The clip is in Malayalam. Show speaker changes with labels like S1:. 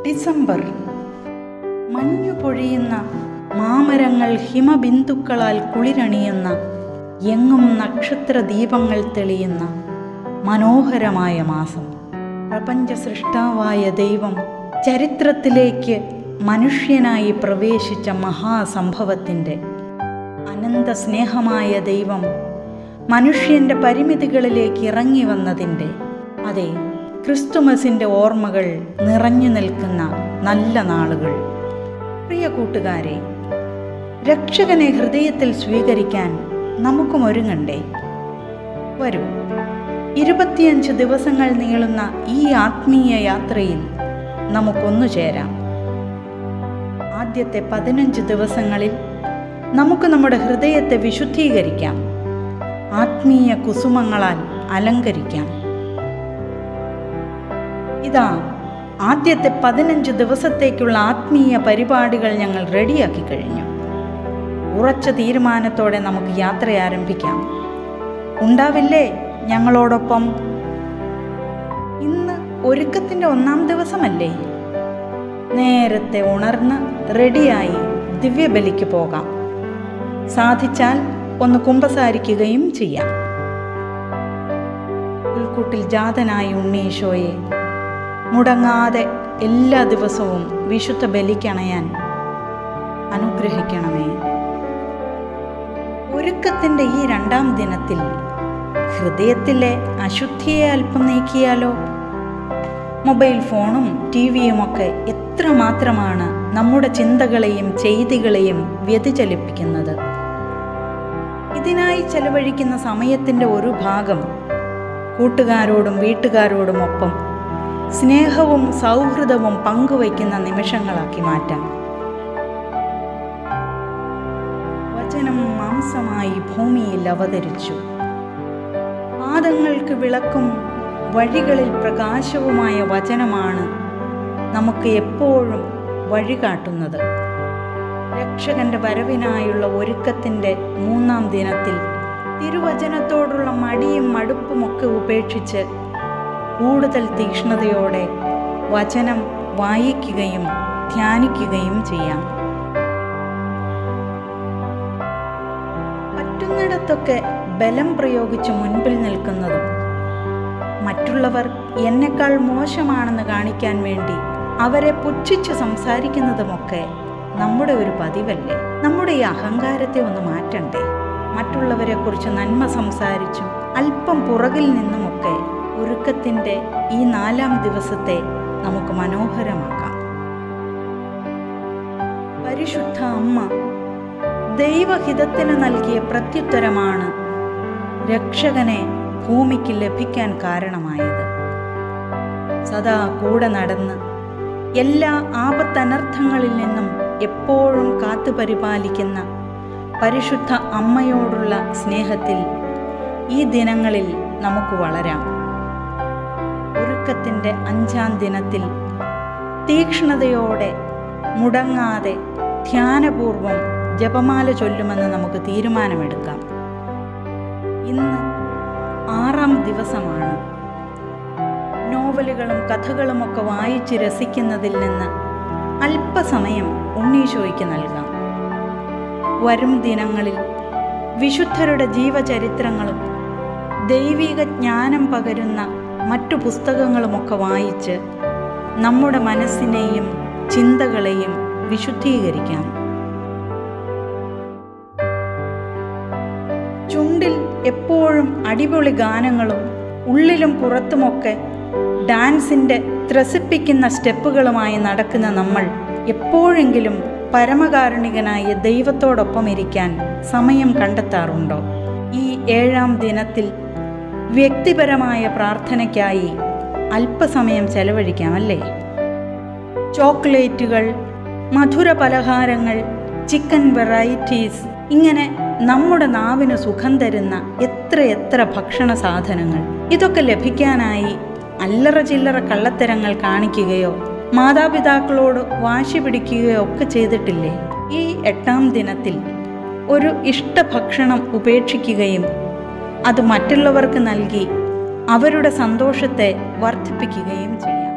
S1: ഡിസംബർ മഞ്ഞു പൊഴിയുന്ന മാമരങ്ങൾ ഹിമബിന്ദുക്കളാൽ കുളിരണിയുന്ന എങ്ങും നക്ഷത്ര ദീപങ്ങൾ തെളിയുന്ന മനോഹരമായ മാസം പ്രപഞ്ച സൃഷ്ടാവായ ദൈവം ചരിത്രത്തിലേക്ക് മനുഷ്യനായി പ്രവേശിച്ച മഹാസംഭവത്തിൻ്റെ അനന്ത സ്നേഹമായ ദൈവം മനുഷ്യൻ്റെ പരിമിതികളിലേക്ക് ഇറങ്ങി വന്നതിൻ്റെ അതെ ക്രിസ്തുമസിൻ്റെ ഓർമ്മകൾ നിറഞ്ഞു നിൽക്കുന്ന നല്ല നാളുകൾ പ്രിയ കൂട്ടുകാരെ രക്ഷകനെ ഹൃദയത്തിൽ സ്വീകരിക്കാൻ നമുക്കും ഒരുങ്ങണ്ടേ വരൂ ഇരുപത്തിയഞ്ച് ദിവസങ്ങൾ നീളുന്ന ഈ ആത്മീയ യാത്രയിൽ നമുക്കൊന്നു ചേരാം ആദ്യത്തെ പതിനഞ്ച് ദിവസങ്ങളിൽ നമുക്ക് നമ്മുടെ ഹൃദയത്തെ വിശുദ്ധീകരിക്കാം ആത്മീയ കുസുമങ്ങളാൽ അലങ്കരിക്കാം ഇതാ ആദ്യത്തെ പതിനഞ്ച് ദിവസത്തേക്കുള്ള ആത്മീയ പരിപാടികൾ ഞങ്ങൾ റെഡിയാക്കി കഴിഞ്ഞു ഉറച്ച തീരുമാനത്തോടെ നമുക്ക് യാത്ര ആരംഭിക്കാം ഉണ്ടാവില്ലേ ഞങ്ങളോടൊപ്പം ഇന്ന് ഒരുക്കത്തിൻ്റെ ഒന്നാം ദിവസമല്ലേ നേരത്തെ ഉണർന്ന് റെഡിയായി ദിവ്യബലിക്ക് പോകാം സാധിച്ചാൽ ഒന്ന് കുമ്പസാരിക്കുകയും ചെയ്യാം ഉൾക്കൂട്ടിൽ ജാതനായ ഉണ്ണീശോയെ മുടങ്ങാതെ എല്ലാ ദിവസവും വിശുദ്ധ ബലിക്കണയാൻ അനുഗ്രഹിക്കണമേ ഒരുക്കത്തിൻ്റെ ഈ രണ്ടാം ദിനത്തിൽ ഹൃദയത്തിലെ അശുദ്ധിയെ അല്പം നീക്കിയാലോ മൊബൈൽ ഫോണും ടി വിയുമൊക്കെ എത്രമാത്രമാണ് നമ്മുടെ ചിന്തകളെയും ചെയ്തികളെയും വ്യതിചലിപ്പിക്കുന്നത് ഇതിനായി ചെലവഴിക്കുന്ന സമയത്തിൻ്റെ ഒരു ഭാഗം കൂട്ടുകാരോടും വീട്ടുകാരോടുമൊപ്പം സ്നേഹവും സൗഹൃദവും പങ്കുവയ്ക്കുന്ന നിമിഷങ്ങളാക്കി മാറ്റാം വചനം മാംസമായി ഭൂമിയിൽ അവതരിച്ചു പാദങ്ങൾക്ക് വിളക്കും വഴികളിൽ പ്രകാശവുമായ വചനമാണ് നമുക്ക് എപ്പോഴും വഴികാട്ടുന്നത് രക്ഷകന്റെ വരവിനായുള്ള ഒരുക്കത്തിൻ്റെ മൂന്നാം ദിനത്തിൽ തിരുവചനത്തോടുള്ള മടിയും മടുപ്പുമൊക്കെ ഉപേക്ഷിച്ച് കൂടുതൽ തീക്ഷ്ണതയോടെ വചനം വായിക്കുകയും ധ്യാനിക്കുകയും ചെയ്യാം പറ്റുന്നിടത്തൊക്കെ ബലം പ്രയോഗിച്ച് മുൻപിൽ നിൽക്കുന്നതും മറ്റുള്ളവർ എന്നെക്കാൾ മോശമാണെന്ന് കാണിക്കാൻ വേണ്ടി അവരെ പുച്ഛിച്ച് സംസാരിക്കുന്നതുമൊക്കെ നമ്മുടെ ഒരു പതിവല്ലേ നമ്മുടെ ഈ അഹങ്കാരത്തെ ഒന്ന് മാറ്റണ്ടേ മറ്റുള്ളവരെക്കുറിച്ച് നന്മ സംസാരിച്ചും അല്പം പുറകിൽ നിന്നുമൊക്കെ ഒരുക്കത്തിൻ്റെ ഈ നാലാം ദിവസത്തെ നമുക്ക് മനോഹരമാക്കാം പരിശുദ്ധ അമ്മ ദൈവഹിതത്തിന് നൽകിയ പ്രത്യുത്തരമാണ് രക്ഷകനെ ഭൂമിക്ക് ലഭിക്കാൻ കാരണമായത് സദാ കൂടെ നടന്ന് എല്ലാ ആപത്തനർത്ഥങ്ങളിൽ നിന്നും എപ്പോഴും കാത്തുപരിപാലിക്കുന്ന പരിശുദ്ധ അമ്മയോടുള്ള സ്നേഹത്തിൽ ഈ ദിനങ്ങളിൽ നമുക്ക് വളരാം ഒരുക്കത്തിൻ്റെ അഞ്ചാം ദിനത്തിൽ തീക്ഷ്ണതയോടെ മുടങ്ങാതെ ധ്യാനപൂർവം ജപമാല ചൊല്ലുമെന്ന് നമുക്ക് തീരുമാനമെടുക്കാം ഇന്ന് ആറാം ദിവസമാണ് നോവലുകളും കഥകളുമൊക്കെ വായിച്ച് രസിക്കുന്നതിൽ നിന്ന് അല്പസമയം ഉണ്ണീശോയ്ക്ക് നൽകാം വരും ദിനങ്ങളിൽ വിശുദ്ധരുടെ ജീവചരിത്രങ്ങളും ദൈവിക ജ്ഞാനം പകരുന്ന മറ്റു പുസ്തകങ്ങളുമൊക്കെ വായിച്ച് നമ്മുടെ മനസ്സിനെയും ചിന്തകളെയും വിശുദ്ധീകരിക്കാം ചുണ്ടിൽ എപ്പോഴും അടിപൊളി ഗാനങ്ങളും ഉള്ളിലും പുറത്തുമൊക്കെ ഡാൻസിൻ്റെ ത്രസിപ്പിക്കുന്ന സ്റ്റെപ്പുകളുമായി നടക്കുന്ന നമ്മൾ എപ്പോഴെങ്കിലും പരമകാരുണികനായ ദൈവത്തോടൊപ്പം ഇരിക്കാൻ സമയം കണ്ടെത്താറുണ്ടോ ഈ ഏഴാം ദിനത്തിൽ വ്യക്തിപരമായ പ്രാർത്ഥനയ്ക്കായി അല്പസമയം ചെലവഴിക്കാം അല്ലേ ചോക്ലേറ്റുകൾ മധുര പലഹാരങ്ങൾ ചിക്കൻ വെറൈറ്റീസ് ഇങ്ങനെ നമ്മുടെ നാവിന് സുഖം തരുന്ന എത്രയെത്ര ഭക്ഷണ സാധനങ്ങൾ ഇതൊക്കെ ലഭിക്കാനായി അല്ലറ ചില്ലറ കള്ളത്തരങ്ങൾ കാണിക്കുകയോ മാതാപിതാക്കളോട് വാശി പിടിക്കുകയോ ഒക്കെ ചെയ്തിട്ടില്ലേ ഈ എട്ടാം ദിനത്തിൽ ഒരു ഇഷ്ടഭക്ഷണം ഉപേക്ഷിക്കുകയും അത് മറ്റുള്ളവർക്ക് നൽകി അവരുടെ സന്തോഷത്തെ വർദ്ധിപ്പിക്കുകയും ചെയ്യാം